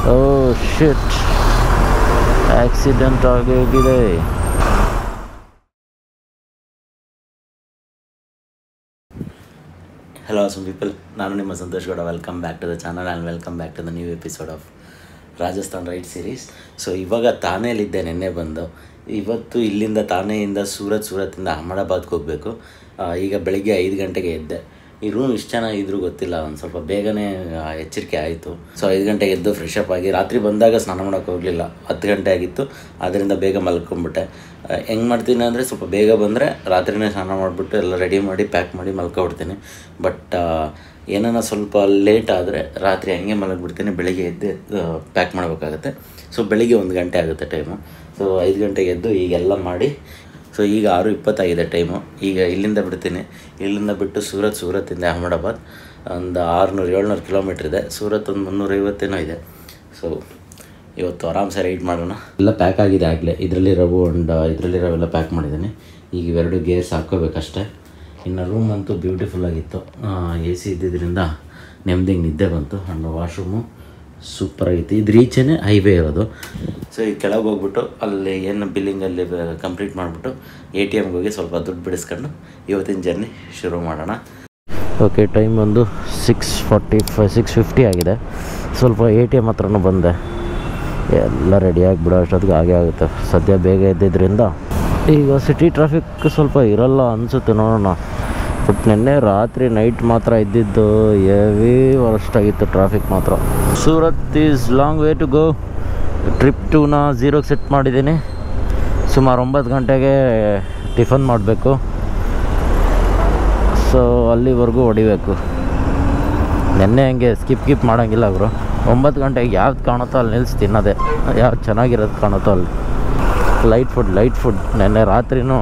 ಓ ಶಿಟ್ accident ಆಗಿ ಹೋಗಿದೆ hello some people ನಾನು ನಿಮ್ಮ Santhosh Gowda welcome back to the channel and welcome back to the new episode of Rajasthan ride series so ಇವಾಗ ತಾನೇಲಿದ್ದೆ ನಿನ್ನೆ ಬಂದು ಇವತ್ತು ಇಲ್ಲಿಂದ ತಾನೆಯಿಂದ ಸೂರತ್ ಸೂರತ್ತಿಂದ ಅಹಮದಾಬಾದ್ಗೆ ಹೋಗಬೇಕು ಈಗ ಬೆಳಿಗ್ಗೆ ಐದು ಗಂಟೆಗೆ ಎದ್ದೆ ಈ ರೂಮ್ ಇಷ್ಟು ಚೆನ್ನಾಗಿದ್ರು ಗೊತ್ತಿಲ್ಲ ಒಂದು ಸ್ವಲ್ಪ ಬೇಗನೆ ಆ, ಎಚ್ಚರಿಕೆ ಆಯಿತು ಸೊ ಐದು ಗಂಟೆಗೆ ಎದ್ದು ಫ್ರೆಶ್ ಅಪ್ ಆಗಿ ರಾತ್ರಿ ಬಂದಾಗ ಸ್ನಾನ ಮಾಡೋಕ್ಕೆ ಹೋಗಲಿಲ್ಲ ಹತ್ತು ಗಂಟೆ ಆಗಿತ್ತು ಅದರಿಂದ ಬೇಗ ಮಲ್ಕೊಂಬಿಟ್ಟೆ ಹೆಂಗೆ ಮಾಡ್ತೀನಿ ಅಂದರೆ ಸ್ವಲ್ಪ ಬೇಗ ಬಂದರೆ ರಾತ್ರಿನೇ ಸ್ನಾನ ಮಾಡಿಬಿಟ್ಟು ಎಲ್ಲ ರೆಡಿ ಮಾಡಿ ಪ್ಯಾಕ್ ಮಾಡಿ ಮಲ್ಕೊಬಿಡ್ತೀನಿ ಬಟ್ ಏನಾನ ಸ್ವಲ್ಪ ಲೇಟ್ ಆದರೆ ರಾತ್ರಿ ಹಂಗೆ ಮಲಗಿಬಿಡ್ತೀನಿ ಬೆಳಿಗ್ಗೆ ಎದ್ದು ಪ್ಯಾಕ್ ಮಾಡಬೇಕಾಗತ್ತೆ ಸೊ ಬೆಳಿಗ್ಗೆ ಒಂದು ಗಂಟೆ ಆಗುತ್ತೆ ಟೈಮು ಸೊ ಐದು ಗಂಟೆಗೆ ಎದ್ದು ಈಗೆಲ್ಲ ಮಾಡಿ ಸೊ ಈಗ ಆರು ಇಪ್ಪತ್ತಾಗಿದೆ ಟೈಮು ಈಗ ಇಲ್ಲಿಂದ ಬಿಡ್ತೀನಿ ಇಲ್ಲಿಂದ ಬಿಟ್ಟು ಸೂರತ್ ಸೂರತ್ತಿಂದ ಅಹಮದಾಬಾದ್ ಒಂದು ಆರುನೂರು ಏಳ್ನೂರು ಕಿಲೋಮೀಟ್ರ್ ಇದೆ ಸೂರತ್ ಒಂದು ಮುನ್ನೂರೈವತ್ತೇನೋ ಇದೆ ಸೊ ಇವತ್ತು ಆರಾಮ್ಸೆ ರೈಡ್ ಮಾಡೋಣ ಎಲ್ಲ ಪ್ಯಾಕ್ ಆಗಿದೆ ಆಗಲೇ ಇದರಲ್ಲಿರೋವು ಆ್ಯಂಡ್ ಇದರಲ್ಲಿರೋವೆಲ್ಲ ಪ್ಯಾಕ್ ಮಾಡಿದ್ದೀನಿ ಈಗ ಇವೆರಡು ಗೇರ್ಸ್ ಹಾಕ್ಕೋಬೇಕಷ್ಟೇ ಇನ್ನು ರೂಮ್ ಅಂತೂ ಬ್ಯೂಟಿಫುಲ್ ಆಗಿತ್ತು ಎ ಸಿ ಇದ್ದಿದ್ದರಿಂದ ನೆಮ್ಮದಿಗೆ ನಿದ್ದೆ ಬಂತು ಆ್ಯಂಡ್ ವಾಶ್ರೂಮು ಸೂಪರ್ ಆಗಿತ್ತು ಇದು ರೀಚೇನೆ ಹೈವೇ ಇರೋದು ಸೊ ಈಗ ಕೆಳಗೆ ಹೋಗ್ಬಿಟ್ಟು ಅಲ್ಲಿ ಏನು ಬಿಲ್ಲಿಂಗಲ್ಲಿ ಕಂಪ್ಲೀಟ್ ಮಾಡಿಬಿಟ್ಟು ಎ ಟಿ ಎಮ್ಗೆ ಹೋಗಿ ಸ್ವಲ್ಪ ದುಡ್ಡು ಬಿಡಿಸ್ಕೊಂಡು ಇವತ್ತಿನ ಜರ್ನಿ ಶುರು ಮಾಡೋಣ ಓಕೆ ಟೈಮ್ ಒಂದು six forty five six fifty ಆಗಿದೆ ಸ್ವಲ್ಪ ಎ ಟಿ ಎಮ್ ಹತ್ರನೂ ಬಂದೆ ಎಲ್ಲ ರೆಡಿ ಆಗಿಬಿಡೋ ಅಷ್ಟೊತ್ತಿಗೆ ಹಾಗೆ ಆಗುತ್ತೆ ಸದ್ಯ ಬೇಗ ಎದ್ದಿದ್ದರಿಂದ ಈಗ ಸಿಟಿ ಟ್ರಾಫಿಕ್ ಸ್ವಲ್ಪ ಇರಲ್ಲ ಅನಿಸುತ್ತೆ ನೋಡೋಣ ಬಟ್ ನಿನ್ನೆ ರಾತ್ರಿ ನೈಟ್ ಮಾತ್ರ ಇದ್ದಿದ್ದು ಹೆವಿ ವರ್ಸ್ಟ್ ಆಗಿತ್ತು ಟ್ರಾಫಿಕ್ ಮಾತ್ರ Surat is long way to go trip ಟೂನ ಝೀರೋಗೆ ಸೆಟ್ ಮಾಡಿದ್ದೀನಿ ಸುಮಾರು ಒಂಬತ್ತು ಗಂಟೆಗೆ ಟಿಫನ್ ಮಾಡಬೇಕು ಸೊ ಅಲ್ಲಿವರೆಗೂ ಹೊಡಿಬೇಕು ನೆನ್ನೆ ಹಂಗೆ ಸ್ಕಿಪ್ ಗಿಪ್ ಮಾಡೋಂಗಿಲ್ಲ ಅವರು ಒಂಬತ್ತು ಗಂಟೆಗೆ ಯಾವ್ದು ಕಾಣುತ್ತೋ ಅಲ್ಲಿ ನಿಲ್ಸಿ ತಿನ್ನೋದೆ ಯಾವ್ದು ಚೆನ್ನಾಗಿರೋದು ಕಾಣುತ್ತೋ ಅಲ್ಲಿ ಲೈಟ್ ಫುಡ್ ಲೈಟ್ ಫುಡ್ ನೆನ್ನೆ ರಾತ್ರಿನೂ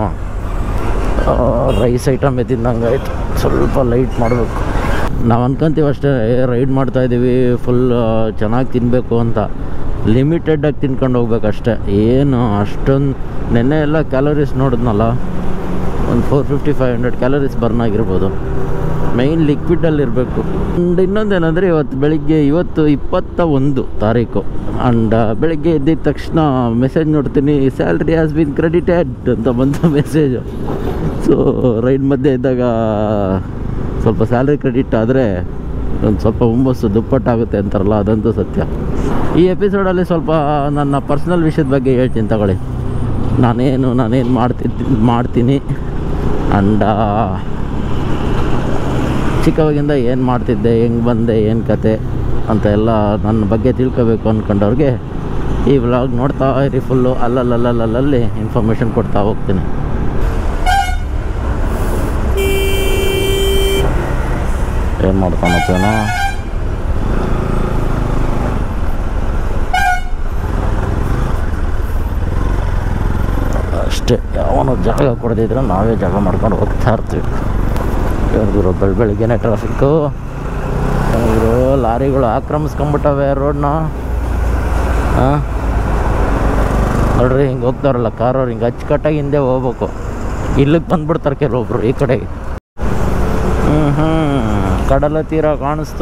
ರೈಸ್ ಐಟಮ್ ಎದ್ದಿದ್ದಂಗೆ ಆಯ್ತು ಸ್ವಲ್ಪ ಲೈಟ್ ಮಾಡಬೇಕು ನಾವು ಅನ್ಕೊಂತೀವಿ ಅಷ್ಟೇ ರೈಡ್ ಮಾಡ್ತಾಯಿದ್ದೀವಿ ಫುಲ್ ಚೆನ್ನಾಗಿ ತಿನ್ನಬೇಕು ಅಂತ ಲಿಮಿಟೆಡಾಗಿ ತಿನ್ಕೊಂಡು ಹೋಗ್ಬೇಕಷ್ಟೇ ಏನು ಅಷ್ಟೊಂದು ನೆನ್ನೆ ಎಲ್ಲ ಕ್ಯಾಲರೀಸ್ ನೋಡಿದ್ನಲ್ಲ ಒಂದು four fifty five hundred calories burn ಆಗಿರ್ಬೋದು ಮೈನ್ ಲಿಕ್ವಿಡಲ್ಲಿ ಇರಬೇಕು ಆ್ಯಂಡ್ ಇನ್ನೊಂದೇನೆಂದರೆ ಇವತ್ತು ಬೆಳಿಗ್ಗೆ ಇವತ್ತು ಇಪ್ಪತ್ತ ಒಂದು ತಾರೀಕು ಆ್ಯಂಡ್ ಬೆಳಿಗ್ಗೆ ಎದ್ದಿದ ತಕ್ಷಣ ಮೆಸೇಜ್ ನೋಡ್ತೀನಿ ಸ್ಯಾಲ್ರಿ ಹ್ಯಾಸ್ ಬಿನ್ ಕ್ರೆಡಿಟೆಡ್ ಅಂತ ಬಂತ ಮೆಸೇಜು ಸೊ ರೈಡ್ ಮಧ್ಯೆ ಇದ್ದಾಗ ಸ್ವಲ್ಪ ಸ್ಯಾಲ್ರಿ ಕ್ರೆಡಿಟ್ ಆದರೆ ಒಂದು ಸ್ವಲ್ಪ ಹುಮ್ಮಸ್ಸು ದುಪ್ಪಟ್ಟಾಗುತ್ತೆ ಅಂತಾರಲ್ಲ ಅದಂತೂ ಸತ್ಯ ಈ ಎಪಿಸೋಡಲ್ಲಿ ಸ್ವಲ್ಪ ನನ್ನ ಪರ್ಸ್ನಲ್ ವಿಷಯದ ಬಗ್ಗೆ ಹೇಳ್ತೀನಿ ತಗೊಳ್ಳಿ ನಾನೇನು ನಾನೇನು ಮಾಡ್ತಿದ್ದಿ ಮಾಡ್ತೀನಿ ಆ್ಯಂಡ್ ಚಿಕ್ಕವಾಗಿಂದ ಏನು ಮಾಡ್ತಿದ್ದೆ ಹೆಂಗೆ ಬಂದೆ ಏನು ಕತೆ ಅಂತ ಎಲ್ಲ ನನ್ನ ಬಗ್ಗೆ ತಿಳ್ಕೊಬೇಕು ಅಂದ್ಕೊಂಡವ್ರಿಗೆ ಈ ವ್ಲಾಗ್ ನೋಡ್ತಾ ಇರಿ ಫುಲ್ಲು ಅಲ್ಲಲ್ಲಲ್ಲಲ್ಲಲ್ಲಿ ಇನ್ಫಾರ್ಮೇಷನ್ ಕೊಡ್ತಾ ಹೋಗ್ತೀನಿ ಏನು ಮಾಡ್ಕೊಳತ್ತೇನೋ ಅಷ್ಟೇ ಯಾವನೋ ಜಾಗ ಕೊಡದಿದ್ರೆ ನಾವೇ ಜಾಗ ಮಾಡ್ಕೊಂಡು ಹೋಗ್ತಾ ಇರ್ತೀವಿ ಇವ್ರಿಗಿರೋ ಬೆಳ ಬೆಳಿಗ್ಗೆನೆ ಟ್ರಾಫಿಕ್ಕು ಇವರು ಲಾರಿಗಳು ಆಕ್ರಮಿಸ್ಕೊಂಬಿಟ್ಟವೆ ರೋಡ್ನ ಹಾಂ ನೋಡ್ರಿ ಹಿಂಗೆ ಹೋಗ್ತಾರಲ್ಲ ಕಾರವ್ರು ಹಿಂಗೆ ಅಚ್ಚುಕಟ್ಟಾಗಿ ಹಿಂದೆ ಹೋಗ್ಬೇಕು ಇಲ್ಲಿಗೆ ಬಂದ್ಬಿಡ್ತಾರೆ ಕೆಲವೊಬ್ರು ಈ ಕಡೆಗೆ ಹ್ಞೂ ಹ್ಞೂ ಕಡಲ ತೀರ ಕಾಣಿಸ್ತು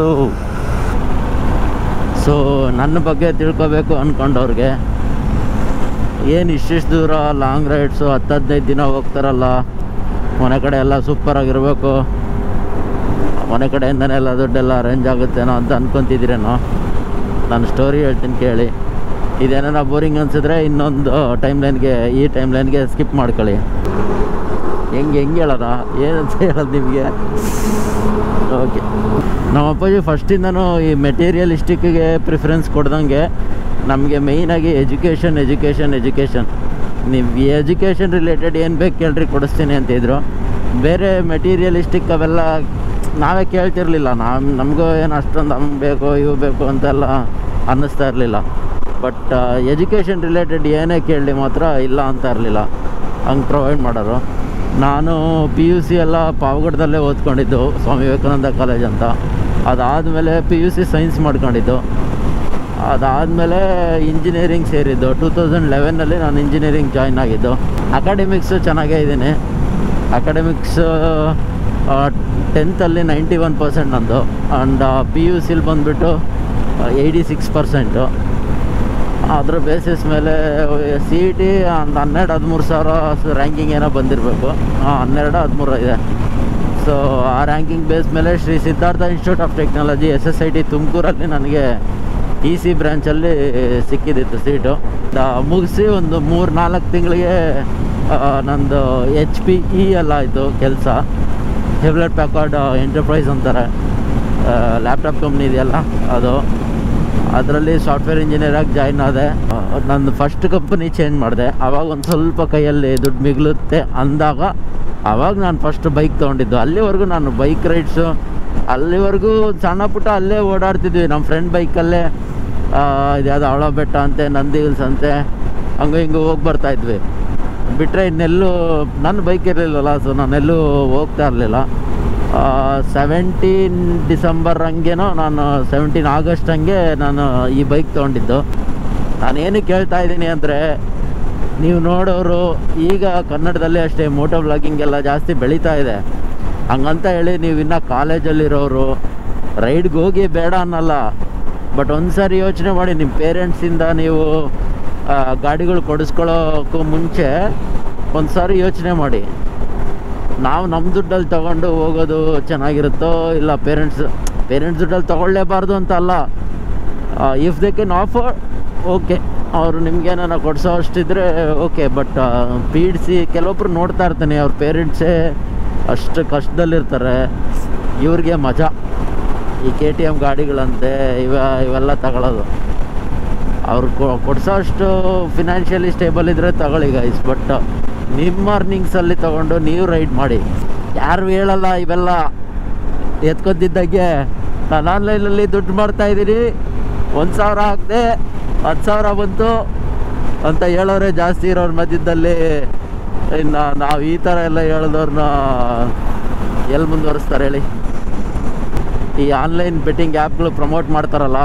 ಸೊ ನನ್ನ ಬಗ್ಗೆ ತಿಳ್ಕೊಬೇಕು ಅಂದ್ಕೊಂಡವ್ರಿಗೆ ಏನು ಇಷ್ಟಿಷ್ಟು ದೂರ ಲಾಂಗ್ ರೈಡ್ಸು ಹತ್ತು ಹದಿನೈದು ದಿನ ಹೋಗ್ತಾರಲ್ಲ ಮನೆ ಕಡೆ ಎಲ್ಲ ಸೂಪರಾಗಿರಬೇಕು ಮನೆ ಕಡೆಯಿಂದನೇ ಎಲ್ಲ ದುಡ್ಡೆಲ್ಲ ಅರೇಂಜ್ ಆಗುತ್ತೇನೋ ಅಂತ ಅನ್ಕೊತಿದ್ದೀರೇನೋ ನಾನು ಸ್ಟೋರಿ ಹೇಳ್ತೀನಿ ಕೇಳಿ ಇದೇನಾರ ಬೋರಿಂಗ್ ಅನ್ಸಿದ್ರೆ ಇನ್ನೊಂದು ಟೈಮ್ ಲೈನ್ಗೆ ಈ ಟೈಮ್ ಲೈನ್ಗೆ ಸ್ಕಿಪ್ ಮಾಡ್ಕೊಳ್ಳಿ ಹೆಂಗೆ ಹೆಂಗೆ ಹೇಳೋಣ ಏನಂತ ಹೇಳೋದು ನಿಮಗೆ ಓಕೆ ನಮ್ಮ ಅಪ್ಪಾಜಿ ಫಸ್ಟಿಂದನೂ ಈ ಮೆಟೀರಿಯಲಿಸ್ಟಿಕ್ಗೆ ಪ್ರಿಫರೆನ್ಸ್ ಕೊಡ್ದಂಗೆ ನಮಗೆ ಮೇಯ್ನಾಗಿ ಎಜುಕೇಷನ್ ಎಜುಕೇಷನ್ ಎಜುಕೇಷನ್ ನೀವು ಎಜುಕೇಷನ್ ರಿಲೇಟೆಡ್ ಏನು ಬೇಕು ಕೇಳ್ರಿ ಕೊಡಿಸ್ತೀನಿ ಅಂತಿದ್ರು ಬೇರೆ ಮೆಟೀರಿಯಲಿಸ್ಟಿಕ್ ಅವೆಲ್ಲ ನಾವೇ ಕೇಳ್ತಿರ್ಲಿಲ್ಲ ನಾವು ನಮಗೂ ಏನು ಅಷ್ಟೊಂದು ಹಂಗೆ ಬೇಕು ಇವು ಬೇಕು ಅಂತೆಲ್ಲ ಅನ್ನಿಸ್ತಾ ಇರಲಿಲ್ಲ ಬಟ್ ಎಜುಕೇಷನ್ ರಿಲೇಟೆಡ್ ಏನೇ ಕೇಳಲಿ ಮಾತ್ರ ಇಲ್ಲ ಅಂತ ಇರಲಿಲ್ಲ ಹಂಗೆ ಪ್ರೊವೈಡ್ ಮಾಡೋರು ನಾನು ಪಿ ಯು ಸಿ ಎಲ್ಲ ಪಾವಗಡದಲ್ಲೇ ಓದ್ಕೊಂಡಿದ್ದು ಸ್ವಾಮಿ ವಿವೇಕಾನಂದ ಕಾಲೇಜ್ ಅಂತ ಅದಾದಮೇಲೆ ಪಿ ಯು ಸಿ ಸೈನ್ಸ್ ಮಾಡ್ಕೊಂಡಿದ್ದು ಅದಾದಮೇಲೆ ಇಂಜಿನಿಯರಿಂಗ್ ಸೇರಿದ್ದು ಟೂ ತೌಸಂಡ್ ಲೆವೆನ್ನಲ್ಲಿ ನಾನು ಇಂಜಿನಿಯರಿಂಗ್ ಜಾಯ್ನ್ ಆಗಿದ್ದು ಅಕಾಡೆಮಿಕ್ಸು ಚೆನ್ನಾಗೇ ಇದ್ದೀನಿ ಅಕಾಡೆಮಿಕ್ಸ್ ಟೆಂತಲ್ಲಿ ನೈಂಟಿ ಒನ್ ಪರ್ಸೆಂಟ್ ನಂದು ಆ್ಯಂಡ್ ಪಿ ಯು ಸಿಲಿ ಬಂದುಬಿಟ್ಟು ಏಯ್ಟಿ ಸಿಕ್ಸ್ ಪರ್ಸೆಂಟು ಅದ್ರ ಬೇಸಿಸ್ ಮೇಲೆ ಸಿ ಇ ಟಿ ಒಂದು ಹನ್ನೆರಡು ಹದಿಮೂರು ಸಾವಿರ ರ್ಯಾಂಕಿಂಗ್ ಏನೋ ಬಂದಿರಬೇಕು ಹಾಂ ಹನ್ನೆರಡು ಹದಿಮೂರು ಇದೆ ಸೊ ಆ ರ್ಯಾಂಕಿಂಗ್ ಬೇಸ್ ಮೇಲೆ Shri Siddhartha institute of technology S S I T ತುಮಕೂರಲ್ಲಿ ನನಗೆ ಇ ಸಿ ಬ್ರ್ಯಾಂಚಲ್ಲಿ ಸಿಕ್ಕಿದ್ದಿತ್ತು ಸೀಟು ಮುಗಿಸಿ ಒಂದು ಮೂರು ನಾಲ್ಕು ತಿಂಗಳಿಗೆ ನಂದು ಎಚ್ ಪಿ ಇ ಎಲ್ಲ ಆಯಿತು ಕೆಲಸ ಹೆವ್ಲೆಟ್ ಪ್ಯಾಕಾರ್ಡ್ ಎಂಟರ್ಪ್ರೈಸ್ ಅಂತಾರೆ ಲ್ಯಾಪ್ಟಾಪ್ ಕಂಪ್ನಿ ಇದೆಯಲ್ಲ ಅದು ಅದರಲ್ಲಿ ಸಾಫ್ಟ್ವೇರ್ ಇಂಜಿನಿಯರಾಗಿ ಜಾಯ್ನ್ ಆದೆ ನಂದು ಫಸ್ಟ್ ಕಂಪನಿ ಚೇಂಜ್ ಮಾಡಿದೆ ಆವಾಗ ಒಂದು ಸ್ವಲ್ಪ ಕೈಯಲ್ಲಿ ದುಡ್ಡು ಮಿಗುಲುತ್ತೆ ಅಂದಾಗ ಆವಾಗ ನಾನು ಫಸ್ಟ್ ಬೈಕ್ ತೊಗೊಂಡಿದ್ದು ಅಲ್ಲಿವರೆಗೂ ನಾನು ಬೈಕ್ ರೈಡ್ಸು ಅಲ್ಲಿವರೆಗೂ ಸಣ್ಣ ಪುಟ್ಟ ಅಲ್ಲೇ ಓಡಾಡ್ತಿದ್ವಿ ನಮ್ಮ ಫ್ರೆಂಡ್ ಬೈಕಲ್ಲೇ ಇದ್ಯಾವುದು ಅವಳ ಬೆಟ್ಟ ಅಂತೆ ನಂದಿ ಹಿಲ್ಸ್ ಅಂತೆ ಹಂಗೆ ಹಿಂಗೆ ಹೋಗಿ ಬರ್ತಾಯಿದ್ವಿ ಬಿಟ್ಟರೆ ಇನ್ನೆಲ್ಲೂ ನನ್ನ ಬೈಕ್ ಇರಲಿಲ್ಲಲ್ಲ ಸೊ ನಾನೆಲ್ಲೂ ಹೋಗ್ತಾ ಇರಲಿಲ್ಲ ಸೆವೆಂಟೀನ್ ಡಿಸೆಂಬರ್ ಹಂಗೇನೋ ನಾನು ಸೆವೆಂಟೀನ್ ಆಗಸ್ಟ್ ಹಂಗೆ ನಾನು ಈ ಬೈಕ್ ತೊಗೊಂಡಿದ್ದು ನಾನು ಏನಕ್ಕೆ ಕೇಳ್ತಾ ಇದ್ದೀನಿ ಅಂದರೆ ನೀವು ನೋಡೋರು ಈಗ ಕನ್ನಡದಲ್ಲೇ ಅಷ್ಟೇ ಮೋಟೋ ವ್ಲಾಗಿಂಗ್ ಎಲ್ಲ ಜಾಸ್ತಿ ಬೆಳೀತಾ ಇದೆ ಹಂಗಂತ ಹೇಳಿ ನೀವು ಇನ್ನೂ ಕಾಲೇಜಲ್ಲಿರೋರು ರೈಡ್ಗೆ ಹೋಗಿ ಬೇಡ ಅನ್ನಲ್ಲ ಬಟ್ ಒಂದು ಸಾರಿ ಯೋಚನೆ ಮಾಡಿ ನಿಮ್ಮ ಪೇರೆಂಟ್ಸಿಂದ ನೀವು ಆ, ಗಾಡಿಗಳು ಕೊಡಿಸ್ಕೊಳ್ಳೋಕ್ಕೂ ಮುಂಚೆ ಒಂದು ಸಾರಿ ಯೋಚನೆ ಮಾಡಿ ನಾವು ನಮ್ಮ ದುಡ್ಡಲ್ಲಿ ತೊಗೊಂಡು ಹೋಗೋದು ಚೆನ್ನಾಗಿರುತ್ತೋ ಇಲ್ಲ ಪೇರೆಂಟ್ಸ್ ಪೇರೆಂಟ್ಸ್ ದುಡ್ಡಲ್ಲಿ ತೊಗೊಳ್ಳೇಬಾರ್ದು ಅಂತ ಅಲ್ಲ if they can offer okay ಅವರು ನಿಮ್ಗೇನಾರ ಕೊಡಿಸೋ ಅಷ್ಟಿದ್ರೆ ಓಕೆ ಬಟ್ ಪೀಡಿಸಿ ಕೆಲವೊಬ್ರು ನೋಡ್ತಾ ಇರ್ತೀನಿ ಅವ್ರ ಪೇರೆಂಟ್ಸೇ ಅಷ್ಟು ಕಷ್ಟದಲ್ಲಿರ್ತಾರೆ ಇವ್ರಿಗೆ ಮಜಾ ಈ ಕೆ ಟಿ ಎಮ್ ಗಾಡಿಗಳಂತೆ ಇವ ಇವೆಲ್ಲ ತಗೊಳ್ಳೋದು ಅವ್ರು ಕೊಡಿಸೋ ಅಷ್ಟು ಫಿನಾನ್ಷಿಯಲಿ ಸ್ಟೇಬಲ್ ಇದ್ದರೆ ತಗೊಳ್ಳಿ ಗೈಸ್ ಬಟ್ ನಿಮ್ಮ ಅರ್ನಿಂಗ್ಸಲ್ಲಿ ತೊಗೊಂಡು ನೀವು ರೈಡ್ ಮಾಡಿ ಯಾರು ಹೇಳಲ್ಲ ಇವೆಲ್ಲ ಎತ್ಕೊತಿದ್ದಾಗೆ ನಾನು ಆನ್ಲೈನಲ್ಲಿ ದುಡ್ಡು ಮಾಡ್ತಾ ಇದ್ದೀನಿ ಒಂದು ಸಾವಿರ ಹಾಕಿದೆ ಹತ್ತು ಸಾವಿರ ಬಂತು ಅಂತ ಹೇಳೋರೆ ಜಾಸ್ತಿ ಇರೋರ ಮಧ್ಯದಲ್ಲಿ ಇನ್ನು ನಾವು ಈ ಥರ ಎಲ್ಲ ಹೇಳಿದವ್ರನ್ನ ಎಲ್ಲಿ ಮುಂದುವರಿಸ್ತಾರೆ ಹೇಳಿ ಈ ಆನ್ಲೈನ್ ಬೆಟ್ಟಿಂಗ್ ಆ್ಯಪ್ಗಳು ಪ್ರಮೋಟ್ ಮಾಡ್ತಾರಲ್ಲ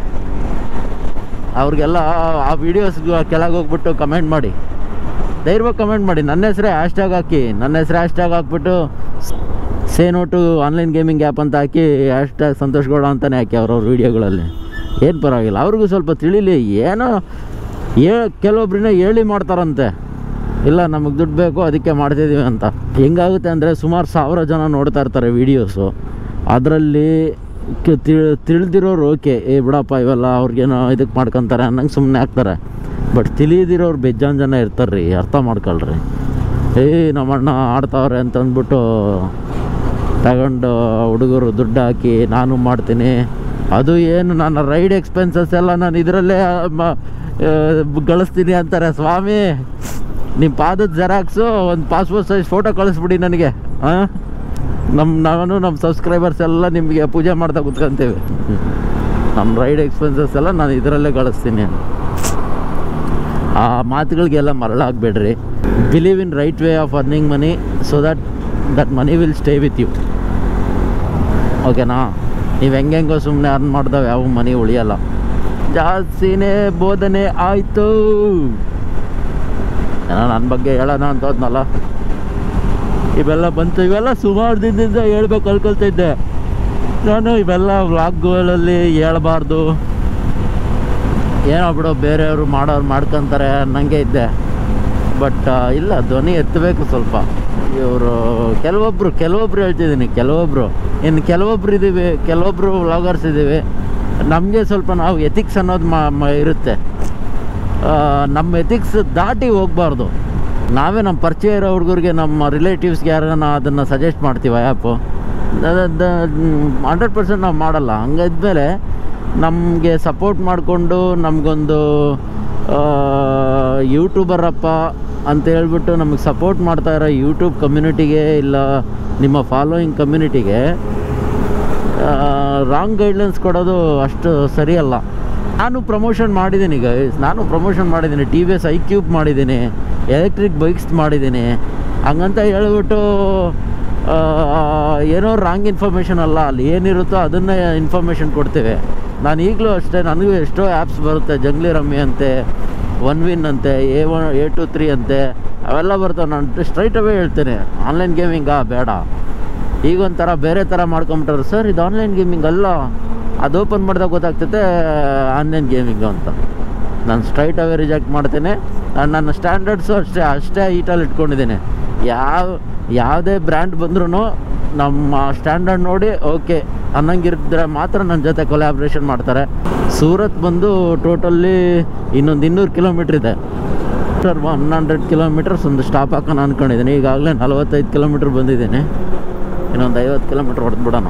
ಅವ್ರಿಗೆಲ್ಲ ಆ ವೀಡಿಯೋಸ್ ಕೆಳಗೆ ಹೋಗ್ಬಿಟ್ಟು ಕಮೆಂಟ್ ಮಾಡಿ ಧೈರ್ಯವಾಗಿ ಕಮೆಂಟ್ ಮಾಡಿ ನನ್ನ ಹೆಸರೇ ಹ್ಯಾಶ್ಟ್ಯಾಗ್ ಹಾಕಿ ನನ್ನ ಹೆಸರು ಹ್ಯಾಶ್ಟ್ಯಾಗ್ ಹಾಕ್ಬಿಟ್ಟು say no to online gaming app ಅಂತ ಹಾಕಿ ಹ್ಯಾಶ್ಟ್ಯಾಗ್ ಸಂತೋಷ್ ಗೌಡ ಅಂತಲೇ ಹಾಕಿ ಅವ್ರವ್ರ ವೀಡಿಯೋಗಳಲ್ಲಿ ಏನು ಪರವಾಗಿಲ್ಲ ಅವ್ರಿಗೂ ಸ್ವಲ್ಪ ತಿಳಿಲಿ ಏನೋ ಏ ಕೆಲವೊಬ್ರನ್ನ ಹೇಳಿ ಮಾಡ್ತಾರಂತೆ ಇಲ್ಲ ನಮಗೆ ದುಡ್ಡು ಬೇಕು ಅದಕ್ಕೆ ಮಾಡ್ತಿದ್ದೀವಿ ಅಂತ ಹೆಂಗಾಗುತ್ತೆ ಅಂದರೆ ಸುಮಾರು ಸಾವಿರ ಜನ ನೋಡ್ತಾ ಇರ್ತಾರೆ ವೀಡಿಯೋಸು ಅದರಲ್ಲಿ ತಿಳಿದಿರೋರು ಓಕೆ ಏ ಬಿಡಪ್ಪ ಇವೆಲ್ಲ ಅವ್ರಿಗೇನೋ ಇದಕ್ಕೆ ಮಾಡ್ಕೊತಾರೆ ಅನ್ನಂಗೆ ಸುಮ್ಮನೆ ಹಾಕ್ತಾರೆ ಬಟ್ ತಿಳಿದಿರೋರು ಬೇಜಾನ್ ಜನ ಇರ್ತಾರೆ ರೀ ಅರ್ಥ ಮಾಡ್ಕೊಳ್ರಿ ಏಯ್ ನಮ್ಮ ಅಣ್ಣ ಆಡ್ತಾವ್ರೆ ಅಂತಂದ್ಬಿಟ್ಟು ತಗೊಂಡು ಹುಡುಗರು ದುಡ್ಡು ಹಾಕಿ ನಾನು ಮಾಡ್ತೀನಿ ಅದು ಏನು ನನ್ನ ರೈಡ್ ಎಕ್ಸ್ಪೆನ್ಸಸ್ ಎಲ್ಲ ನಾನು ಇದರಲ್ಲೇ ಮ- ಆ, ಗಳಿಸ್ತೀನಿ ಅಂತಾರೆ ಸ್ವಾಮಿ ನಿಮ್ಮ ಪಾದದ ಜೆರಾಕ್ಸು ಒಂದು ಪಾಸ್ಪೋರ್ಟ್ ಸೈಜ್ ಫೋಟೋ ಕಳಿಸ್ಬಿಡಿ ನನಗೆ ಹಾಂ ನಮ್ಮ ನಾನು ನಮ್ಮ ಸಬ್ಸ್ಕ್ರೈಬರ್ಸ್ ಎಲ್ಲ ನಿಮಗೆ ಪೂಜೆ ಮಾಡ್ತಾ ಕುತ್ಕೊಂತೀವಿ ನಮ್ಮ ರೈಡ್ ಎಕ್ಸ್ಪೆನ್ಸಸ್ ಎಲ್ಲ ನಾನು ಇದರಲ್ಲೇ ಗಳಿಸ್ತೀನಿ ಆ ಮಾತುಗಳಿಗೆಲ್ಲ ಮರಳಾಗಬೇಡ್ರಿ believe in right way of earning money so that that money will stay with you ಓಕೆನಾ ನೀವು ಹೆಂಗೆಂಗೋ ಸುಮ್ಮನೆ ಅರ್ನ್ ಮಾಡ್ದಾವೆ ಯಾವ ಮನಿ ಉಳಿಯಲ್ಲ ಜಾಸ್ತಿನೇ ಬೋಧನೆ ಆಯಿತು ಏನೋ ನನ್ನ ಬಗ್ಗೆ ಹೇಳೋಣ ಅಂತ ಹೋದ್ನಲ್ಲ ಇವೆಲ್ಲ ಬಂತು ಇವೆಲ್ಲ ಸುಮಾರು ದಿನದಿಂದ ಹೇಳ್ಬೇಕು ಅನ್ಕೊಳ್ತಿದ್ದೆ ನಾನು ಇವೆಲ್ಲ ವ್ಲಾಗ್ಗಳಲ್ಲಿ ಹೇಳ್ಬಾರ್ದು ಏನೋ ಬಿಡು ಬೇರೆಯವರು ಮಾಡೋರು ಮಾಡ್ಕೊತಾರೆ ಅನ್ನಂಗೆ ಇದ್ದೆ ಬಟ್ ಇಲ್ಲ ಧ್ವನಿ ಎತ್ತಬೇಕು ಸ್ವಲ್ಪ ಇವರು ಕೆಲವೊಬ್ಬರು ಕೆಲವೊಬ್ರು ಹೇಳ್ತಿದ್ದೀನಿ ಕೆಲವೊಬ್ಬರು ಇನ್ನು ಕೆಲವೊಬ್ರು ಇದ್ದೀವಿ ಕೆಲವೊಬ್ಬರು ವ್ಲಾಗರ್ಸ್ ಇದ್ದೀವಿ ನಮಗೆ ಸ್ವಲ್ಪ ನಾವು ಎಥಿಕ್ಸ್ ಅನ್ನೋದು ಮಾ ಮ- ಇರುತ್ತೆ ಆ, ನಮ್ಮ ಎಥಿಕ್ಸ್ ದಾಟಿ ಹೋಗಬಾರ್ದು ನಾವೇ ನಮ್ಮ ಪರಿಚಯ ಇರೋ ಹುಡುಗರಿಗೆ ನಮ್ಮ ರಿಲೇಟಿವ್ಸ್ಗೆ ಯಾರನ್ನ ಅದನ್ನು ಸಜೆಸ್ಟ್ ಮಾಡ್ತೀವಿ ಆ್ಯಪು ಹಂಡ್ರೆಡ್ ಪರ್ಸೆಂಟ್ ನಾವು ಮಾಡಲ್ಲ ಹಂಗಿದ್ಮೇಲೆ ನಮಗೆ ಸಪೋರ್ಟ್ ಮಾಡಿಕೊಂಡು ನಮಗೊಂದು ಯೂಟ್ಯೂಬರಪ್ಪ ಅಂತ ಹೇಳ್ಬಿಟ್ಟು ನಮಗೆ ಸಪೋರ್ಟ್ ಮಾಡ್ತಾ ಇರೋ ಯೂಟ್ಯೂಬ್ ಕಮ್ಯುನಿಟಿಗೆ ಇಲ್ಲ ನಿಮ್ಮ ಫಾಲೋಯಿಂಗ್ ಕಮ್ಯುನಿಟಿಗೆ ರಾಂಗ್ ಗೈಡ್ಲೈನ್ಸ್ ಕೊಡೋದು ಅಷ್ಟು ಸರಿಯಲ್ಲ ನಾನು ಪ್ರಮೋಷನ್ ಮಾಡಿದ್ದೀನಿ ಗೈಸ್ ನಾನು ಪ್ರಮೋಷನ್ ಮಾಡಿದ್ದೀನಿ T V S I cube ಮಾಡಿದ್ದೀನಿ ಎಲೆಕ್ಟ್ರಿಕ್ ಬೈಕ್ಸ್ ಮಾಡಿದ್ದೀನಿ ಹಂಗಂತ ಹೇಳ್ಬಿಟ್ಟು ಆ, ಏನೋ ರಾಂಗ್ ಇನ್ಫಾರ್ಮೇಷನ್ ಅಲ್ಲ ಅಲ್ಲಿ ಏನಿರುತ್ತೋ ಅದನ್ನೇ ಇನ್ಫಾರ್ಮೇಷನ್ ಕೊಡ್ತೇವೆ ನಾನು ಈಗಲೂ ಅಷ್ಟೇ ನನಗೂ ಎಷ್ಟೋ ಆ್ಯಪ್ಸ್ ಬರುತ್ತೆ ಜಂಗ್ಲಿ ರಮ್ಮಿ ಅಂತೆ ಒನ್ ವಿನ್ ಅಂತೆ A one A two three ಅಂತೆ ಅವೆಲ್ಲ ಬರ್ತವೆ ನಾನು ಸ್ಟ್ರೈಟ್ ಅವೇ ಹೇಳ್ತೇನೆ ಆನ್ಲೈನ್ ಗೇಮಿಂಗಾ ಬೇಡ ಈಗ ಒಂಥರ ಬೇರೆ ಥರ ಮಾಡ್ಕೊಂಬಿಟ್ರೆ ಸರ್ ಇದು ಆನ್ಲೈನ್ ಗೇಮಿಂಗ್ ಅಲ್ಲ ಅದು ಓಪನ್ ಮಾಡಿದಾಗ ಗೊತ್ತಾಗ್ತೈತೆ ಆನ್ಲೈನ್ ಗೇಮಿಂಗು ಅಂತ ನಾನು ಸ್ಟ್ರೈಟ್ ಅವೇ ರಿಜೆಕ್ಟ್ ಮಾಡ್ತೇನೆ ನಾನು ನನ್ನ ಸ್ಟ್ಯಾಂಡರ್ಡ್ಸು ಅಷ್ಟೇ ಅಷ್ಟೇ ಹೀಟಲ್ಲಿ ಇಟ್ಕೊಂಡಿದ್ದೀನಿ ಯಾವ ಯಾವುದೇ ಬ್ರ್ಯಾಂಡ್ ಬಂದ್ರೂ ನಮ್ಮ ಸ್ಟ್ಯಾಂಡರ್ಡ್ ನೋಡಿ ಓಕೆ ಅನ್ನಂಗಿರಿದ್ರೆ ಮಾತ್ರ ನನ್ನ ಜೊತೆ ಕೊಲ್ಯಾಬ್ರೇಷನ್ ಮಾಡ್ತಾರೆ ಸೂರತ್ ಬಂದು ಟೋಟಲ್ಲಿ ಇನ್ನೊಂದು ಇನ್ನೂರು ಕಿಲೋಮೀಟ್ರ್ ಇದೆ ಒನ್ ಹಂಡ್ರೆಡ್ ಕಿಲೋಮೀಟರ್ಸ್ ಒಂದು ಸ್ಟಾಪ್ ಹಾಕೋಣ ಅಂದ್ಕೊಂಡಿದ್ದೀನಿ ಈಗಾಗಲೇ ನಲವತ್ತೈದು ಕಿಲೋಮೀಟ್ರ್ ಬಂದಿದ್ದೀನಿ ಇನ್ನೊಂದು ಐವತ್ತು ಕಿಲೋಮೀಟ್ರ್ ಹೊಡೆದು ಬಿಡೋಣ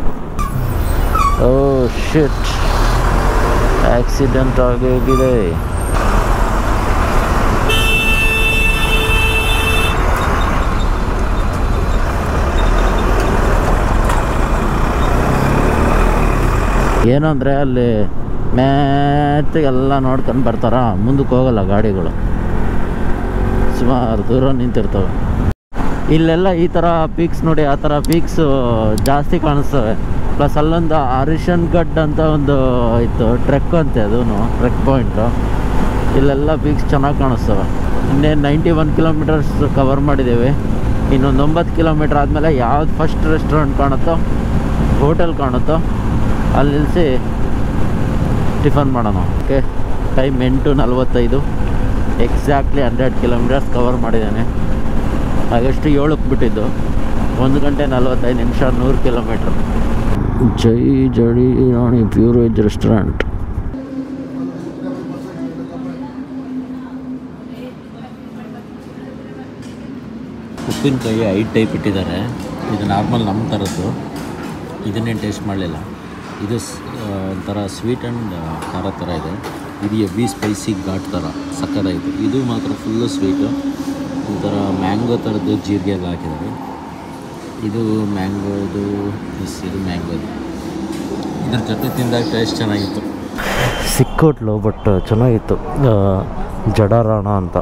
ಓ ಶಿಟ್ ಆಕ್ಸಿಡೆಂಟ್ ಆಗಿ ಹೋಗಿದೆ ಏನಂದರೆ ಅಲ್ಲಿ ಮ್ಯಾತಿಗೆಲ್ಲ ನೋಡ್ಕೊಂಡು ಬರ್ತಾರ ಮುಂದಕ್ಕೆ ಹೋಗಲ್ಲ ಗಾಡಿಗಳು ಸುಮಾರು ದೂರ ನಿಂತಿರ್ತವೆ ಇಲ್ಲೆಲ್ಲ ಈ ಥರ ಪೀಕ್ಸ್ ನೋಡಿ ಆ ಥರ ಪೀಕ್ಸು ಜಾಸ್ತಿ ಕಾಣಿಸ್ತವೆ ಪ್ಲಸ್ ಅಲ್ಲೊಂದು ಅರಿಶನ್ ಗಡ್ ಅಂತ ಒಂದು ಇತ್ತು ಟ್ರೆಕ್ ಅಂತೆ ಅದೂ ಟ್ರೆಕ್ ಪಾಯಿಂಟು ಇಲ್ಲೆಲ್ಲ ಪೀಕ್ಸ್ ಚೆನ್ನಾಗಿ ಕಾಣಿಸ್ತವೆ ಇನ್ನೇನು ನೈಂಟಿ ಒನ್ ಕಿಲೋಮೀಟರ್ಸ್ ಕವರ್ ಮಾಡಿದ್ದೀವಿ ಇನ್ನೊಂದು ಒಂಬತ್ತು ಕಿಲೋಮೀಟ್ರ್ ಆದಮೇಲೆ ಯಾವ್ದು ಫಸ್ಟ್ ರೆಸ್ಟೋರೆಂಟ್ ಕಾಣುತ್ತೋ ಹೋಟೆಲ್ ಕಾಣುತ್ತೋ ಅಲ್ಲಿ ನಿಲ್ಲಿಸಿ ಟಿಫನ್ ಮಾಡೋಣ ಓಕೆ ಟೈಮ್ ಎಂಟು ನಲ್ವತ್ತೈದು ಎಕ್ಸಾಕ್ಟ್ಲಿ ಹಂಡ್ರೆಡ್ ಕಿಲೋಮೀಟರ್ಸ್ ಕವರ್ ಮಾಡಿದ್ದೇನೆ ಆಗಷ್ಟು ಏಳಕ್ಕೆ ಬಿಟ್ಟಿದ್ದು ಒಂದು ಗಂಟೆ ನಲ್ವತ್ತೈದು ನಿಮಿಷ ನೂರು kilometre Jai Jadi Rani pure veg restaurant ಉಪ್ಪಿನಕಾಯಿ ಐದು ಟೈಪ್ ಇಟ್ಟಿದ್ದಾರೆ ಇದು ನಾರ್ಮಲ್ ನಮ್ಮ ಥರದ್ದು ಇದನ್ನೇನು ಟೇಸ್ಟ್ ಮಾಡಲಿಲ್ಲ ಇದು ಸ್- ಆ, ಒಂಥರ ಸ್ವೀಟ್ ಆ್ಯಂಡ್ ಖಾರ ಥರ ಇದೆ ಇದು ಎವಿ ಸ್ಪೈಸಿ ಘಾಟ್ ಥರ ಸಕ್ಕತ್ತಾಯಿತು ಇದು ಮಾತ್ರ ಫುಲ್ಲು ಸ್ವೀಟು ಒಂಥರ ಮ್ಯಾಂಗೋ ಥರದ್ದು ಜೀರಿಗೆ ಎಲ್ಲ ಹಾಕಿದ್ದಾರೆ ಇದು ಮ್ಯಾಂಗೋದು ಎಸ್ ಇದು ಮ್ಯಾಂಗೋದು ಇದ್ರ ಜೊತೆ ತಿಂದಾಗ ಟೇಸ್ಟ್ ಚೆನ್ನಾಗಿತ್ತು ಸಿಕ್ಕೋಟ್ಲು ಬಟ್ ಚೆನ್ನಾಗಿತ್ತು ಜಡಾರಾಣ ಅಂತ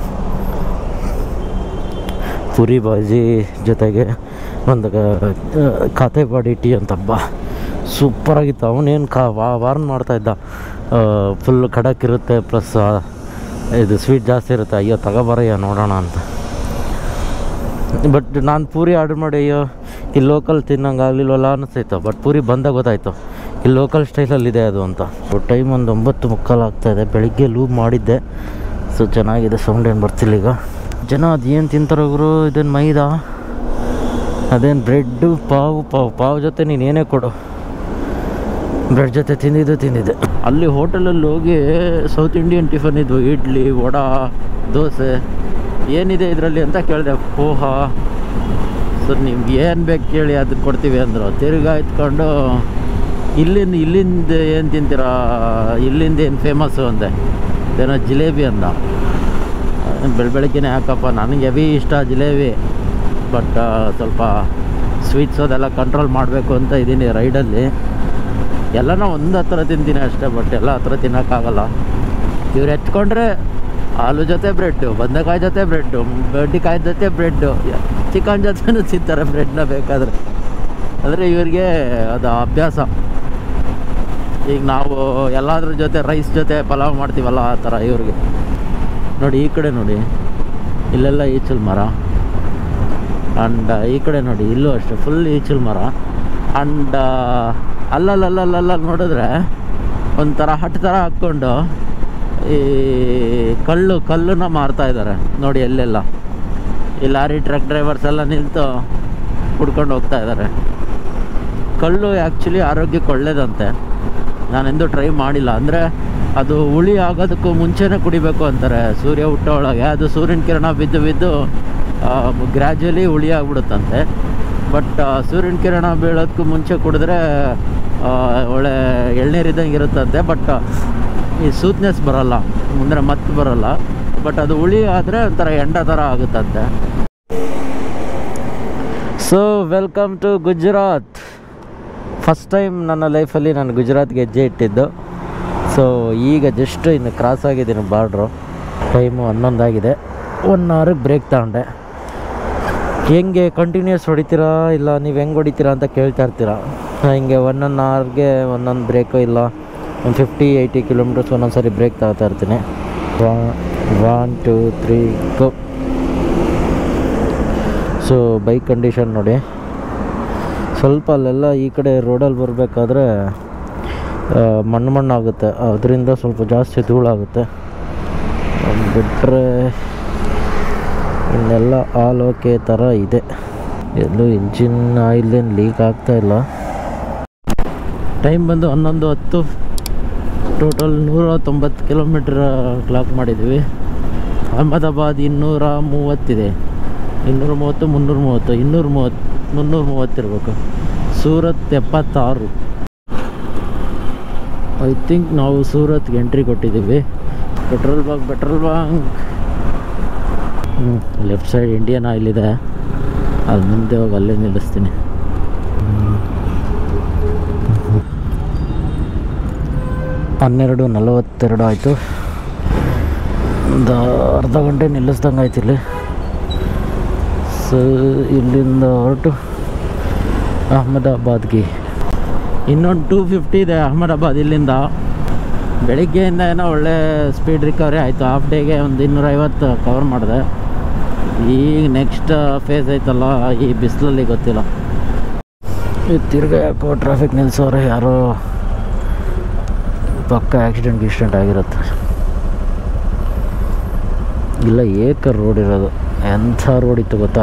ಪುರಿ ಬಾಜಿ ಜೊತೆಗೆ ಒಂದು ಖಾತೆ ಬಾಡಿ ಟೀ ಅಂತಬ್ಬ ಸೂಪರಾಗಿತ್ತು ಅವನೇನು ಕಾ ವಾರ್ನ್ ಮಾಡ್ತಾಯಿದ್ದ ಫುಲ್ ಖಡಕ್ ಇರುತ್ತೆ ಪ್ಲಸ್ ಇದು ಸ್ವೀಟ್ ಜಾಸ್ತಿ ಇರುತ್ತೆ ಅಯ್ಯೋ ತಗೋಬರಯ್ಯ ನೋಡೋಣ ಅಂತ ಬಟ್ ನಾನು ಪೂರಿ ಆರ್ಡ್ರ್ ಮಾಡಿ ಅಯ್ಯೋ ಇಲ್ಲಿ ಲೋಕಲ್ ತಿನ್ನಂಗೆ ಆಗಲಿಲ್ವಲ್ಲ ಅನ್ನಿಸ್ತಾಯಿತ್ತು ಬಟ್ ಪೂರಿ ಬಂದಾಗ ಗೊತ್ತಾಯಿತು ಇಲ್ಲಿ ಲೋಕಲ್ ಸ್ಟೈಲಲ್ಲಿದೆ ಅದು ಅಂತ ಟೈಮ್ ಒಂದು ಒಂಬತ್ತು ಮುಕ್ಕಾಲು ಆಗ್ತಾಯಿದೆ ಬೆಳಿಗ್ಗೆ ಲೂಬ್ ಮಾಡಿದ್ದೆ ಸೊ ಚೆನ್ನಾಗಿದೆ ಸೌಂಡ್ ಏನು ಬರ್ತಿಲ್ಲ ಈಗ ಜನ ಅದೇನು ತಿಂತಾರೆ ಗುರು ಇದೇನು ಮೈದಾ ಅದೇನು ಬ್ರೆಡ್ಡು ಪಾವು ಪಾವು ಪಾವು ಜೊತೆ ನೀನು ಏನೇ ಕೊಡು ಬ್ರೆಡ್ ಜೊತೆ ತಿಂದಿದ್ದು ತಿಂದಿದ್ದೆ ಅಲ್ಲಿ ಹೋಟೆಲಲ್ಲಿ ಹೋಗಿ ಸೌತ್ ಇಂಡಿಯನ್ ಟಿಫನ್ ಇದು ಇಡ್ಲಿ ವಡಾ ದೋಸೆ ಏನಿದೆ ಇದರಲ್ಲಿ ಅಂತ ಕೇಳಿದೆ ಪೋಹ ಸರ್ ನಿಮ್ಗೆ ಏನು ಬೇಕು ಕೇಳಿ ಅದನ್ನ ಕೊಡ್ತೀವಿ ಅಂದರು ತಿರ್ಗಾ ಎತ್ಕೊಂಡು ಇಲ್ಲಿಂದ ಇಲ್ಲಿಂದ ಏನು ತಿಂತೀರಾ ಇಲ್ಲಿಂದ ಏನು ಫೇಮಸ್ಸು ಅಂದೆ ಏನೋ ಜಿಲೇಬಿ ಅಂದ ಬೆಳ ಬೆಳಗ್ಗೆನೇ ಯಾಕಪ್ಪ ನನಗೆ ಹೆವಿ ಇಷ್ಟ ಜಿಲೇಬಿ ಬಟ್ ಸ್ವಲ್ಪ ಸ್ವೀಟ್ಸ್ ಅದೆಲ್ಲ ಕಂಟ್ರೋಲ್ ಮಾಡಬೇಕು ಅಂತ ಇದ್ದೀನಿ ರೈಡಲ್ಲಿ ಎಲ್ಲನ ಒಂದು ಹತ್ರ ತಿಂತೀನಿ ಅಷ್ಟೇ ಬಟ್ ಎಲ್ಲ ಹತ್ರ ತಿನ್ನೋಕ್ಕಾಗಲ್ಲ ಇವ್ರು ಎತ್ಕೊಂಡ್ರೆ ಹಾಲು ಜೊತೆ ಬ್ರೆಡ್ಡು ಬಂದಕಾಯಿ ಜೊತೆ ಬ್ರೆಡ್ಡು ಬೆಡ್ಡಿಕಾಯಿ ಜೊತೆ ಬ್ರೆಡ್ಡು ಚಿಕನ್ ಜೊತೆನೂ ತಿಂತಾರೆ ಬ್ರೆಡ್ನ ಬೇಕಾದರೆ ಅಂದರೆ ಇವ್ರಿಗೆ ಅದು ಅಭ್ಯಾಸ ಈಗ ನಾವು ಎಲ್ಲಾದ್ರ ಜೊತೆ ರೈಸ್ ಜೊತೆ ಪಲಾವ್ ಮಾಡ್ತೀವಲ್ಲ ಆ ಥರ ಇವ್ರಿಗೆ ನೋಡಿ ಈ ಕಡೆ ನೋಡಿ ಇಲ್ಲೆಲ್ಲ ಈಚಲ್ ಮರ ಆ್ಯಂಡ್ ಈ ಕಡೆ ನೋಡಿ ಇಲ್ಲೂ ಅಷ್ಟೇ ಫುಲ್ ಈಚಲ್ ಮರ ಆ್ಯಂಡ್ ಅಲ್ಲಲ್ಲಲ್ಲಲ್ಲ ನೋಡಿದ್ರೆ ಒಂಥರ ಹಟ್ ಥರ ಹಾಕ್ಕೊಂಡು ಈ ಕಲ್ಲು ಕಲ್ಲನ್ನ ಮಾರ್ತಾ ಇದ್ದಾರೆ ನೋಡಿ ಎಲ್ಲೆಲ್ಲ ಈ ಲಾರಿ ಟ್ರಕ್ ಡ್ರೈವರ್ಸ್ ಎಲ್ಲ ನಿಂತು ಕುಡ್ಕೊಂಡು ಹೋಗ್ತಾ ಇದ್ದಾರೆ ಕಲ್ಲು ಆ್ಯಕ್ಚುಲಿ ಆರೋಗ್ಯಕ್ಕೆ ಒಳ್ಳೇದಂತೆ ನಾನೆಂದೂ ಟ್ರೈ ಮಾಡಿಲ್ಲ ಅಂದರೆ ಅದು ಹುಳಿ ಆಗೋದಕ್ಕೂ ಮುಂಚೆನೇ ಕುಡಿಬೇಕು ಅಂತಾರೆ ಸೂರ್ಯ ಹುಟ್ಟೋ ಒಳಗೆ ಅದು ಸೂರ್ಯನ ಕಿರಣ ಬಿದ್ದು ಬಿದ್ದು ಗ್ರ್ಯಾಜುವಲಿ ಹುಳಿ ಆಗ್ಬಿಡುತ್ತಂತೆ ಬಟ್ ಸೂರ್ಯನ ಕಿರಣ ಬೀಳೋದಕ್ಕೂ ಮುಂಚೆ ಕುಡಿದ್ರೆ ಆ, ಒಳ್ಳೆ ಎಳ್ನೀರಿದ್ದಂಗೆ ಇರುತ್ತಂತೆ ಬಟ್ ಈ ಸೂತ್ನೆಸ್ ಬರಲ್ಲ ಅಂದರೆ ಮತ್ತೆ ಬರಲ್ಲ ಬಟ್ ಅದು ಹುಳಿ ಆದರೆ ಒಂಥರ ಎಂಡ ಥರ ಆಗುತ್ತಂತೆ so welcome to Gujarat first time ನನ್ನ ಲೈಫಲ್ಲಿ ನಾನು ಗುಜರಾತ್ಗೆ ಹೆಜ್ಜೆ ಇಟ್ಟಿದ್ದು ಸೊ ಈಗ ಜಸ್ಟ್ ಇನ್ನು ಕ್ರಾಸ್ ಆಗಿದ್ದೀನಿ ಬಾರ್ಡ್ರು ಟೈಮು ಹನ್ನೊಂದಾಗಿದೆ ಒನ್ ಅವರಿಗೆ ಬ್ರೇಕ್ ತಗೊಂಡೆ ಹೆಂಗೆ ಕಂಟಿನ್ಯೂಸ್ ಹೊಡಿತೀರಾ ಇಲ್ಲ ನೀವು ಹೆಂಗೆ ಹೊಡಿತೀರಾ ಅಂತ ಕೇಳ್ತಾ ಇರ್ತೀರಾ ಹಿಂಗೆ ಒಂದೊಂದು ಅವರ್ಗೆ ಒಂದೊಂದು ಬ್ರೇಕು ಇಲ್ಲ ಒಂದು ಫಿಫ್ಟಿ ಏಯ್ಟಿ ಕಿಲೋಮೀಟರ್ಸ್ ಒಂದೊಂದು ಸರಿ ಬ್ರೇಕ್ ತಗೋತಾ ಇರ್ತೀನಿ one two three go so bike condition ನೋಡಿ ಸ್ವಲ್ಪ ಅಲ್ಲೆಲ್ಲ ಈ ಕಡೆ ರೋಡಲ್ಲಿ ಬರಬೇಕಾದ್ರೆ ಆ, ಮಣ್ಣು ಮಣ್ಣು ಆಗುತ್ತೆ ಅದರಿಂದ ಸ್ವಲ್ಪ ಜಾಸ್ತಿ ಧೂಳಾಗುತ್ತೆ ಬಿಟ್ಟರೆ ಇನ್ನೆಲ್ಲ ಆಲ್ ಓಕೆ ಥರ ಇದೆ ಎಲ್ಲೂ ಇಂಜಿನ್ ಆಯಿಲ್ ಏನು ಲೀಕ್ ಆಗ್ತಾ ಇಲ್ಲ ಟೈಮ್ ಬಂದು ಹನ್ನೊಂದು ಹತ್ತು ಟೋಟಲ್ ನೂರ ತೊಂಬತ್ತು ಕಿಲೋಮೀಟ್ರ್ ಕ್ಲಾಕ್ ಮಾಡಿದ್ವಿ ಅಹಮದಾಬಾದ್ ಇನ್ನೂರ ಮೂವತ್ತಿದೆ ಇನ್ನೂರ ಮೂವತ್ತು ಮುನ್ನೂರ ಮೂವತ್ತು ಇನ್ನೂರ ಮೂವತ್ತು ಮುನ್ನೂರ ಮೂವತ್ತಿರ್ಬೇಕು ಸೂರತ್ ಎಪ್ಪತ್ತಾರು ಐ ಥಿಂಕ್ ನಾವು ಸೂರತ್ಗೆ ಎಂಟ್ರಿ ಕೊಟ್ಟಿದ್ದೀವಿ petrol bunk petrol bunk left side Indian Oil ಇದೆ ಅದು ಮುಂದೆ ಹೋಗಿ ಅಲ್ಲೇ ನಿಲ್ಲಿಸ್ತೀನಿ ಹನ್ನೆರಡು ನಲವತ್ತೆರಡು ಆಯಿತು ಒಂದು ಅರ್ಧ ಗಂಟೆ ನಿಲ್ಲಿಸ್ದಂಗೆ ಆಯ್ತು ಇಲ್ಲಿ ಸೊ ಇಲ್ಲಿಂದ ಹೊರಟು ಅಹಮದಾಬಾದ್ಗೆ ಇನ್ನೊಂದು ಟೂ ಫಿಫ್ಟಿ ಇದೆ ಅಹಮದಾಬಾದ್ ಇಲ್ಲಿಂದ ಬೆಳಿಗ್ಗೆಯಿಂದ ಏನೋ ಒಳ್ಳೆ ಸ್ಪೀಡ್ ರಿಕವರಿ ಆಯಿತು ಹಾಫ್ ಡೇಗೆ ಒಂದು ಇನ್ನೂರೈವತ್ತು ಕವರ್ ಮಾಡಿದೆ ಈಗ ನೆಕ್ಸ್ಟ್ ಫೇಸ್ ಐತಲ್ಲ ಈ ಬಿಸಿಲಲ್ಲಿ ಗೊತ್ತಿಲ್ಲ ಈ ತಿರ್ಗಾ ಯಾಕೋ ಟ್ರಾಫಿಕ್ ನಿಲ್ಸೋರೆ ಯಾರೋ ಪಕ್ಕ ಆಕ್ಸಿಡೆಂಟ್ ಗಿಕ್ಸಿಡೆಂಟ್ ಆಗಿರುತ್ತೆ ಇಲ್ಲ ಏಕರ್ ರೋಡ್ ಇರೋದು ಎಂಥ ರೋಡ್ ಇತ್ತು ಗೊತ್ತಾ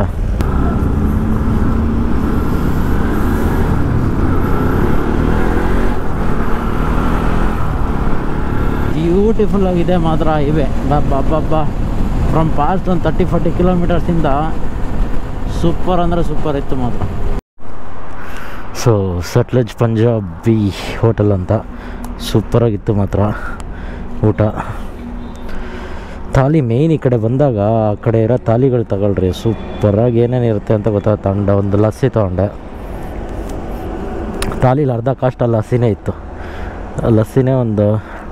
ಬ್ಯೂಟಿಫುಲ್ ಆಗಿದೆ ಮಾತ್ರ ಇವೆ ಬಾಬಾ ಫ್ರಮ್ ಪಾಸ್ಟ್ ಒಂದು ತರ್ಟಿ ಫಾರ್ಟಿ ಕಿಲೋಮೀಟರ್ಸಿಂದ ಸೂಪರ್ ಅಂದರೆ ಸೂಪರ್ ಇತ್ತು ಮಾತ್ರ ಸೊ ಸಟ್ಲೆಜ್ ಪಂಜಾಬಿ ಹೋಟೆಲ್ ಅಂತ ಸೂಪರಾಗಿತ್ತು ಮಾತ್ರ ಊಟ ಥಾಲಿ ಮೇಯ್ನ್ ಈ ಕಡೆ ಬಂದಾಗ ಆ ಕಡೆ ಇರೋ ಥಾಲಿಗಳು ತಗೊಳ್ರಿ ಸೂಪರಾಗಿ ಏನೇನು ಇರುತ್ತೆ ಅಂತ ಗೊತ್ತಾ ತಗೊಂಡೆ ಒಂದು ಲಸ್ಸಿ ತೊಗೊಂಡೆ ಥಾಲಿಲಿ ಅರ್ಧ ಕಾಸ್ಟ್ ಲಸ್ಸಿನೇ ಇತ್ತು ಆ ಲಸ್ಸಿನೇ ಒಂದು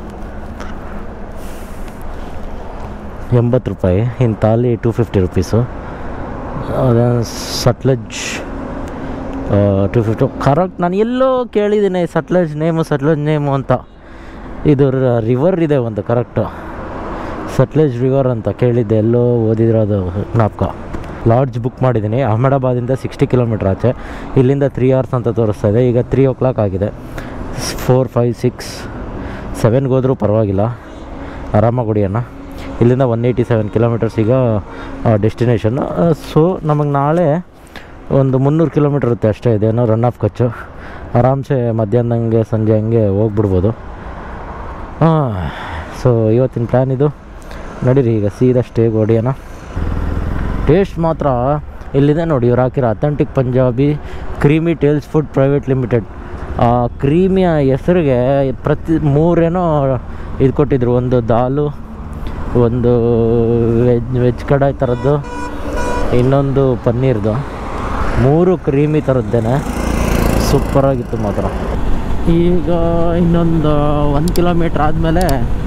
ಎಂಬತ್ತು ರೂಪಾಯಿ ಇನ್ನು ಥಾಲಿ ಟೂ ಫಿಫ್ಟಿ ರುಪೀಸು ಅದೇ ಸಟ್ಲೆಜ್ ಟೂ ಫಿಫ್ಟಿ ಕರೆಕ್ಟ್ ನಾನು ಎಲ್ಲೋ ಕೇಳಿದ್ದೀನಿ ಸಟ್ಲೆಜ್ ನೇಮು ಸಟ್ಲೆಜ್ ನೇಮು ಅಂತ ಇದು ರಿವರ್ ಇದೆ ಒಂದು ಕರೆಕ್ಟು ಸಟ್ಲೆಜ್ ರಿವರ್ ಅಂತ ಕೇಳಿದ್ದೆ ಎಲ್ಲೋ ಓದಿರೋದು ಜ್ಞಾಪಕ ಲಾಡ್ಜ್ ಬುಕ್ ಮಾಡಿದ್ದೀನಿ ಅಹಮದಾಬಾದಿಂದ ಸಿಕ್ಸ್ಟಿ ಕಿಲೋಮೀಟ್ರ್ ಆಚೆ ಇಲ್ಲಿಂದ ತ್ರೀ ಅವರ್ಸ್ ಅಂತ ತೋರಿಸ್ತಾ ಇದೆ ಈಗ ತ್ರೀ ಓ ಕ್ಲಾಕ್ ಆಗಿದೆ ಫೋರ್ ಫೈವ್ ಸಿಕ್ಸ್ ಸೆವೆನ್ಗೆ ಹೋದರೂ ಪರವಾಗಿಲ್ಲ ಆರಾಮಾಗಿ ಹೊಡಿಯೋಣ ಇಲ್ಲಿಂದ ಒನ್ ಏಯ್ಟಿ ಸೆವೆನ್ ಕಿಲೋಮೀಟರ್ಸ್ ಈಗ ಡೆಸ್ಟಿನೇಷನ್ ಸೊ ನಮಗೆ ನಾಳೆ ಒಂದು ಮುನ್ನೂರು ಕಿಲೋಮೀಟ್ರ್ ಇರುತ್ತೆ ಅಷ್ಟೇ ಇದೇನೋ ರನ್ ಆಫ್ ಖರ್ಚು ಆರಾಮ್ಸೆ ಮಧ್ಯಾಹ್ನ ಹಂಗೆ ಸಂಜೆ ಹಂಗೆ ಹೋಗ್ಬಿಡ್ಬೋದು ಹಾಂ ಸೊ ಇವತ್ತಿನ ಪ್ಲ್ಯಾನ್ ಇದು ನಡೀರಿ ಈಗ ಸೀದಾ ಸ್ಟೇಗೆ ಹೊಡಿಯೋಣ ಟೇಸ್ಟ್ ಮಾತ್ರ ಇಲ್ಲಿದೆ ನೋಡಿ ಇವ್ರು ಹಾಕಿರೋ authentic Punjabi creamy tales food private limited ಆ ಕ್ರೀಮಿಯ ಹೆಸರಿಗೆ ಪ್ರತಿ ಮೂರೇನೋ ಇದು ಕೊಟ್ಟಿದ್ರು ಒಂದು ದಾಲು ಒಂದು ವೆಜ್ ವೆಜ್ ಕಡಾಯಿ ಥರದ್ದು ಇನ್ನೊಂದು ಪನ್ನೀರ್ದು ಮೂರು ಕ್ರೀಮಿ ಥರದ್ದೇನೆ ಸೂಪರಾಗಿತ್ತು ಮಾತ್ರ ಈಗ ಇನ್ನೊಂದು ಒಂದು ಕಿಲೋಮೀಟ್ರ್ ಆದಮೇಲೆ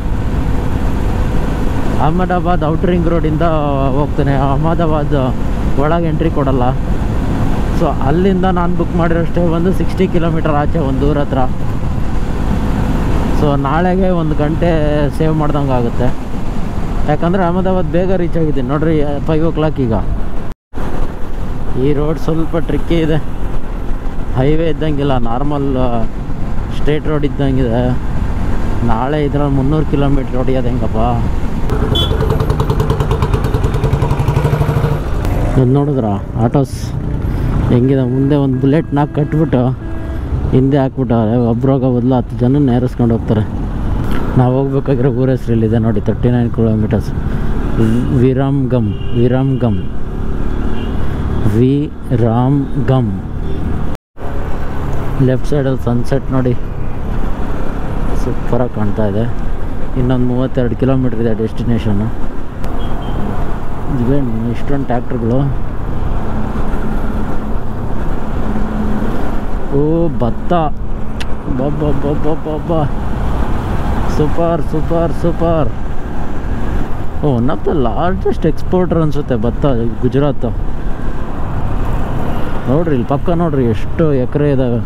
ಅಹಮದಾಬಾದ್ ಔಟ್ ರಿಂಗ್ ರೋಡಿಂದ ಹೋಗ್ತೇನೆ ಅಹಮದಾಬಾದ್ ಒಳಗೆ ಎಂಟ್ರಿ ಕೊಡಲ್ಲ ಸೊ ಅಲ್ಲಿಂದ ನಾನು ಬುಕ್ ಮಾಡಿರೋ ಸ್ಟೇ ಬಂದು ಸಿಕ್ಸ್ಟಿ ಕಿಲೋಮೀಟರ್ ಆಚೆ ಒಂದು ದೂರ ಹತ್ರ ಸೊ ನಾಳೆಗೆ ಒಂದು ಗಂಟೆ ಸೇವ್ ಮಾಡ್ದಂಗೆ ಆಗುತ್ತೆ ಯಾಕಂದರೆ ಅಹಮದಾಬಾದ್ ಬೇಗ ರೀಚ್ ಆಗಿದ್ದೀನಿ ನೋಡ್ರಿ ಫೈವ್ ಓ ಕ್ಲಾಕ್ ಈಗ ಈ ರೋಡ್ ಸ್ವಲ್ಪ ಟ್ರಿಕ್ಕಿ ಇದೆ ಹೈವೇ ಇದ್ದಂಗಿಲ್ಲ ನಾರ್ಮಲ್ ಸ್ಟ್ರೇಟ್ ರೋಡ್ ಇದ್ದಂಗಿದೆ ನಾಳೆ ಇದ್ರಲ್ಲಿ ಮುನ್ನೂರು ಕಿಲೋಮೀಟ್ರ್ ಹೊಡಿಯೋದು ಹೆಂಗಪ್ಪ ಇದು ನೋಡಿದ್ರ ಆಟೋಸ್ ಹೆಂಗಿದೆ ಮುಂದೆ ಒಂದು ಬುಲೆಟ್ನ ಕಟ್ಬಿಟ್ಟು ಹಿಂದೆ ಹಾಕ್ಬಿಟ್ಟವ್ರೆ ಒಬ್ರೋಗ ಬದಲು ಹತ್ತು ಜನ ನೇರಿಸ್ಕೊಂಡು ಹೋಗ್ತಾರೆ ನಾವು ಹೋಗ್ಬೇಕಾಗಿರೋ ಊರ ಹೆಸ್ರು ಇಲ್ಲಿದೆ ನೋಡಿ thirty nine kilometres Viramgam Viramgam Viramgam left ಸೈಡಲ್ಲಿ ಸನ್ಸೆಟ್ ನೋಡಿ ಸೂಪರಾಗಿ ಕಾಣ್ತಾ ಇದೆ ಇನ್ನೊಂದು ಮೂವತ್ತೆರಡು ಕಿಲೋಮೀಟ್ರ್ ಇದೆ ಡೆಸ್ಟಿನೇಷನ್ನು ಇವೇನು ಇಷ್ಟೊಂದು ಟ್ಯಾಕ್ಟ್ರುಗಳು ಓ ಭತ್ತ ಬಬ್ಬ ಸೂಪರ್ ಸೂಪರ್ ಸೂಪರ್ ಓ one of the largest exporter ಅನಿಸುತ್ತೆ ಭತ್ತ ಗುಜರಾತ್ ನೋಡ್ರಿ ಇಲ್ಲಿ ಪಕ್ಕ ನೋಡ್ರಿ ಎಷ್ಟು ಎಕರೆ ಇದಾವೆ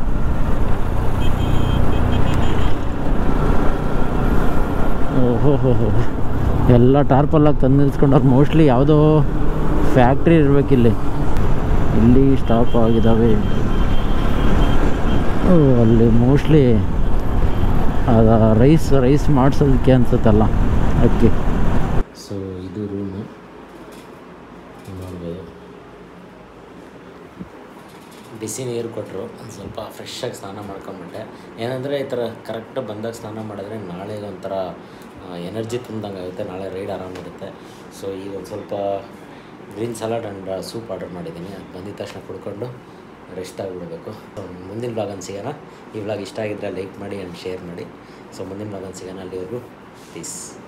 ಓಹೋ ಹೋ ಹೋ ಎಲ್ಲ ಟಾರ್ಪಲ್ಲಾಗಿ ತಂದು ನಿಲ್ಸ್ಕೊಂಡವ್ರು ಮೋಸ್ಟ್ಲಿ ಯಾವುದೋ ಫ್ಯಾಕ್ಟ್ರಿ ಇರಬೇಕಿಲ್ಲಿ ಇಲ್ಲಿ ಸ್ಟಾಪ್ ಆಗಿದ್ದಾವೆ ಓ ಅಲ್ಲಿ ಮೋಸ್ಟ್ಲಿ ಅದು ರೈಸ್ ರೈಸ್ ಮಾಡಿಸೋದಕ್ಕೆ ಅನ್ಸುತ್ತಲ್ಲ ಅಕ್ಕಿ ಸೊ ಇದು ರೂಮು ನೋಡ್ಬೋದು ಬಿಸಿ ನೀರು ಕೊಟ್ಟರು ಒಂದು ಸ್ವಲ್ಪ ಫ್ರೆಶ್ಶಾಗಿ ಸ್ನಾನ ಮಾಡ್ಕೊಂಬಿಟ್ಟೆ ಏನಂದರೆ ಈ ಥರ ಕರೆಕ್ಟ್ ಬಂದಾಗ ಸ್ನಾನ ಮಾಡಿದ್ರೆ ನಾಳೆಗೆ ಒಂಥರ ಎನರ್ಜಿ ತುಂಬ್ದಂಗೆ ಆಗುತ್ತೆ ನಾಳೆ ರೈಡ್ ಆರಾಮಿರುತ್ತೆ ಸೊ ಈಗ ಒಂದು ಸ್ವಲ್ಪ green salad and soup order ಮಾಡಿದ್ದೀನಿ ಅದು ಬಂದಿದ ತಕ್ಷಣ ಕುಡ್ಕೊಂಡು ರೆಸ್ಟ್ ಆಗಿಬಿಡಬೇಕು ಮುಂದಿನ ಬ್ಲಾಗನ್ನು ಸಿಗೋಣ ಈ ಬ್ಲಾಗ್ ಇಷ್ಟ ಆಗಿದ್ದರೆ ಲೈಕ್ ಮಾಡಿ ಆ್ಯಂಡ್ ಶೇರ್ ಮಾಡಿ ಸೊ ಮುಂದಿನ ಬ್ಲಾಗನ್ನು ಸಿಗೋಣ ಅಲ್ಲಿವರೆಗೂ ಪೀಸ್